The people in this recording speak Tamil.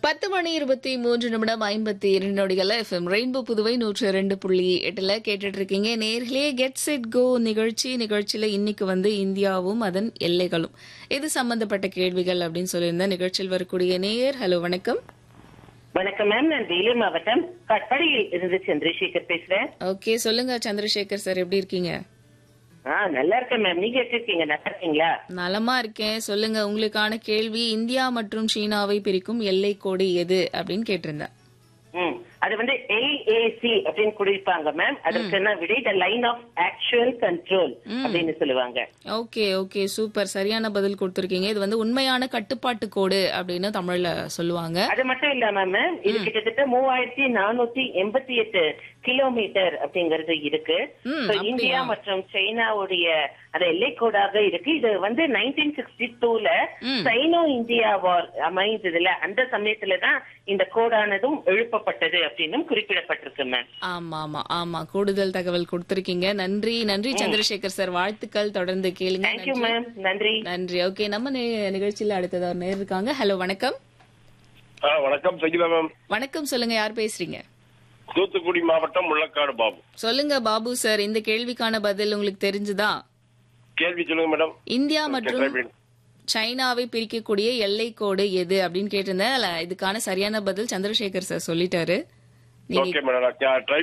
பத்து மணி இருபத்தி மூன்று நிமிடம் ஐம்பத்தி இரண்டு நொடிகள் எஃப்எம் ரெயின்போ புதுவை நூற்று இரண்டு புள்ளி எட்டுல கேட்டுட்டு இருக்கீங்க நேர்களே கெட் செட் கோ நிகழ்ச்சி நிகழ்ச்சியில இன்னைக்கு வந்து இந்தியாவும் அதன் எல்லைகளும் இது சம்பந்தப்பட்ட கேள்விகள் அப்படின்னு சொல்லியிருந்த நிகழ்ச்சியில் வரக்கூடிய நேயர் ஹலோ வணக்கம் வணக்கம் மேம் நான் வேலூர் மாவட்டம் கட்படியில் இருந்து சந்திரசேகர் பேசுறேன் ஓகே சொல்லுங்க சந்திரசேகர் சார் எப்படி இருக்கீங்க ஆ நல்லா இருக்கேன் மேம் நீங்க எப்படி இருக்கீங்க நல்லா இருக்கீங்களா நலமா இருக்கேன் சொல்லுங்க உங்களுக்கான கேள்வி இந்தியா மற்றும் சீனாவை பிரிக்கும் எல்லை கோடு எது அப்படின்னு கேட்டிருந்தேன் ம் அது வந்து ஏஏசி அப்படின்னு குறிப்பாங்க மேம் அதற்கு என்ன விட the line of actual control அப்படின்னு சொல்லுவாங்க ஓகே ஓகே சூப்பர் சரியான பதில் கொடுத்துருக்கீங்க இது வந்து உண்மையான கட்டுப்பாட்டு கோடு அப்படின்னு தமிழ்ல சொல்லுவாங்க அது மட்டும் இல்லாம மேம் இது கிட்டத்தட்ட மூவாயிரத்தி நானூத்தி எண்பத்தி எட்டு கிலோமீட்டர் அப்படிங்கறது இருக்கு ம், So, அப்படியா? இந்தியா மற்றும் சைனாவுடைய அந்த எல்லைக்கோடாக இருக்கு இது வந்து நைன்டீன் சிக்ஸ்டி டூல ம். சைனோ இந்தியா வார் அமைந்ததுல அந்த சமயத்துலதான் இந்த கோடானதும் எழுப்பப்பட்டது அப்படின்னும் குறிப்பிடப்பட்டிருக்கு மேம் ஆமா ஆமா ஆமா கூடுதல் தகவல் கொடுத்திருக்கீங்க நன்றி நன்றி சந்திரசேகர் சார் வாழ்த்துக்கள் தொடர்ந்து கேளுங்க தேங்க்யூ நன்றி. மேம் நன்றி நன்றி ஓகே நம்ம நி- நிகழ்ச்சியில அடுத்ததா ஒரு நேர் இருக்காங்க ஹலோ வணக்கம் ஆ, வணக்கம் சங்கீதா மேம் வணக்கம் சொல்லுங்க யார் பேசுறீங்க தூத்துக்குடி மாவட்டம் முள்ளக்காடு பாபு சொல்லுங்க பாபு சார் இந்த கேள்விக்கான பதில் உங்களுக்கு தெரிஞ்சுதா கேள்வி சொல்லுங்க மேடம் இந்தியா Okay, மற்றும் try பண்ணு. சைனாவை பிரிக்கக்கூடிய எல்லை கோடு எது அப்படின்னு கேட்டிருந்தேன் அதுல இதுக்கான சரியான பதில் சந்திரசேகர் சார் சொல்லிட்டாரு நீங்க ஓகே மேடம் நான் ட்ரை